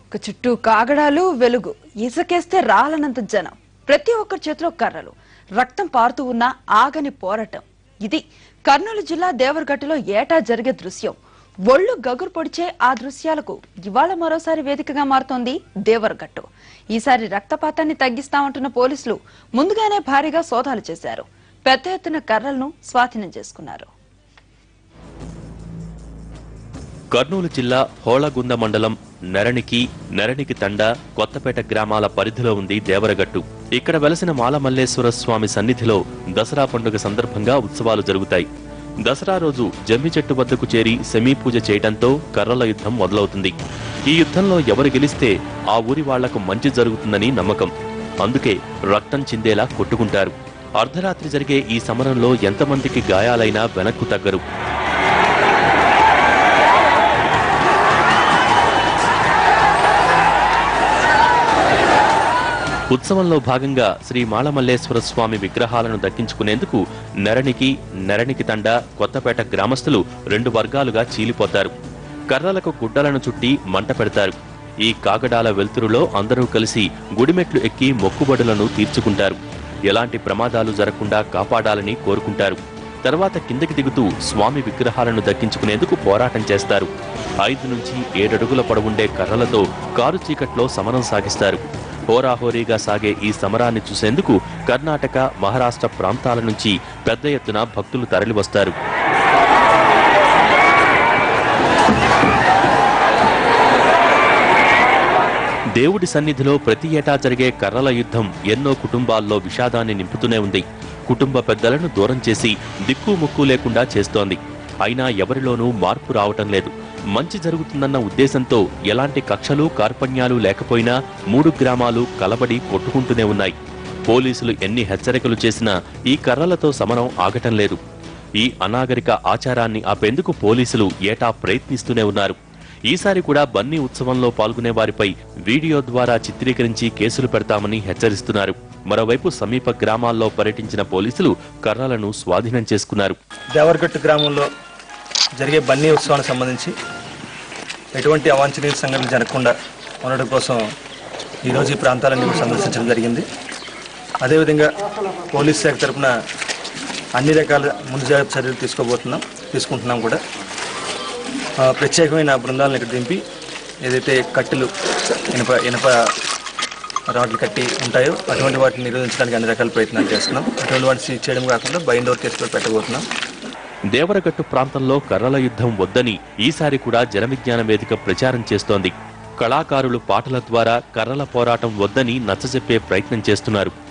ఒక చుట్టూ కాగడాలు వెలుగు ఇసుకేస్తే రాలనంత జనం ప్రతి ఒక్కరి చేతిలో కర్రలు రక్తం పారుతూ ఉన్న ఆగని పోరాటం ఇది కర్నూలు జిల్లా దేవరగట్టులో ఏటా జరిగే దృశ్యం ఒళ్ళు గగురు పొడిచే ఆ దృశ్యాలకు ఇవాళ మరోసారి వేదికగా మారుతోంది దేవరగట్టు ఈసారి రక్తపాతాన్ని తగ్గిస్తామంటున్న పోలీసులు ముందుగానే భారీగా సోదాలు చేశారు పెద్ద ఎత్తున కర్రలను స్వాధీనం చేసుకున్నారు కర్నూలు జిల్లా హోళగుంద మండలం నెరణికి నెరణికి తండ కొత్తపేట గ్రామాల పరిధిలో ఉంది దేవరగట్టు ఇక్కడ వెలసిన మాలమల్లేశ్వర స్వామి సన్నిధిలో దసరా పండుగ సందర్భంగా ఉత్సవాలు జరుగుతాయి దసరా రోజు జమ్మి చెట్టు వద్దకు చేరి సెమీ పూజ చేయడంతో కర్రల యుద్ధం మొదలవుతుంది ఈ యుద్ధంలో ఎవరు గెలిస్తే ఆ ఊరి వాళ్లకు మంచి జరుగుతుందని నమ్మకం అందుకే రక్తం చిందేలా కొట్టుకుంటారు అర్ధరాత్రి జరిగే ఈ సమరంలో ఎంతమందికి గాయాలైనా వెనక్కు తగ్గరు ఉత్సవంలో భాగంగా శ్రీ మాళమల్లేశ్వర స్వామి విగ్రహాలను దక్కించుకునేందుకు నెరణికి నెరణికి తండ కొత్తపేట గ్రామస్తులు రెండు వర్గాలుగా చీలిపోతారు కర్రలకు గుడ్డలను చుట్టి మంట పెడతారు ఈ కాగడాల వెలుతురులో అందరూ కలిసి గుడిమెట్లు ఎక్కి మొక్కుబడులను తీర్చుకుంటారు ఎలాంటి ప్రమాదాలు జరగకుండా కాపాడాలని కోరుకుంటారు తర్వాత కిందకి దిగుతూ స్వామి విగ్రహాలను దక్కించుకునేందుకు పోరాటం చేస్తారు ఐదు నుంచి ఏడడుగుల పొడవుండే కర్రలతో కారు చీకట్లో సమరం సాగిస్తారు హోరాహోరీగా సాగే ఈ సమరాన్ని చూసేందుకు కర్ణాటక మహారాష్ట్ర ప్రాంతాల నుంచి పెద్ద ఎత్తున భక్తులు తరలివస్తారు దేవుడి సన్నిధిలో ప్రతి ఏటా జరిగే కర్రల యుద్ధం ఎన్నో కుటుంబాల్లో విషాదాన్ని నింపుతూనే ఉంది కుటుంబ పెద్దలను దూరం చేసి దిక్కు ముక్కు లేకుండా చేస్తోంది అయినా ఎవరిలోనూ మార్పు రావటం లేదు మంచి జరుగుతుందన్న ఉద్దేశంతో ఎలాంటి కక్షలు కార్పణ్యాలు లేకపోయినా మూడు గ్రామాలు కలబడి కొట్టుకుంటూనే ఉన్నాయి పోలీసులు ఎన్ని హెచ్చరికలు చేసినా ఈ కర్రలతో సమరం ఆగటం లేదు ఈ అనాగరిక ఆచారాన్ని ఆపేందుకు పోలీసులు ఏటా ప్రయత్నిస్తూనే ఉన్నారు ఈసారి కూడా బన్నీ ఉత్సవంలో పాల్గొనే వారిపై వీడియో ద్వారా చిత్రీకరించి కేసులు పెడతామని హెచ్చరిస్తున్నారు మరోవైపు సమీప గ్రామాల్లో పర్యటించిన పోలీసులు కర్రలను స్వాధీనం చేసుకున్నారు దేవరగట్టు గ్రామంలో జరిగే బన్నీ ఉత్సవానికి సంబంధించి ఎటువంటి అవాంఛనీయ సంఘటనలు జరగకుండా ఉండడం కోసం ఈరోజు ఈ ప్రాంతాలన్నీ కూడా సందర్శించడం జరిగింది అదేవిధంగా పోలీస్ శాఖ తరపున అన్ని రకాల ముందు జాగ్రత్త చర్యలు తీసుకోబోతున్నాం తీసుకుంటున్నాం కూడా ఆ, ప్రత్యేకమైన బృందాలను ఇక్కడ దింపి ఏదైతే కట్టెలు ఇనప ఇనప రాడ్లు కట్టి ఉంటాయో అటువంటి వాటిని నిరోధించడానికి అన్ని రకాల ప్రయత్నాలు చేస్తున్నాం అటువంటి వాటిని సీజ్ చేయడం కాకుండా బైండ్ ఓవర్ కేసులో పెట్టబోతున్నాం దేవరగట్టు ప్రాంతంలో కర్రల యుద్ధం వద్దని ఈసారి కూడా జనవిజ్ఞాన వేదిక ప్రచారం చేస్తోంది కళాకారులు పాటల ద్వారా కర్రల పోరాటం వద్దని నచ్చజెప్పే ప్రయత్నం చేస్తున్నారు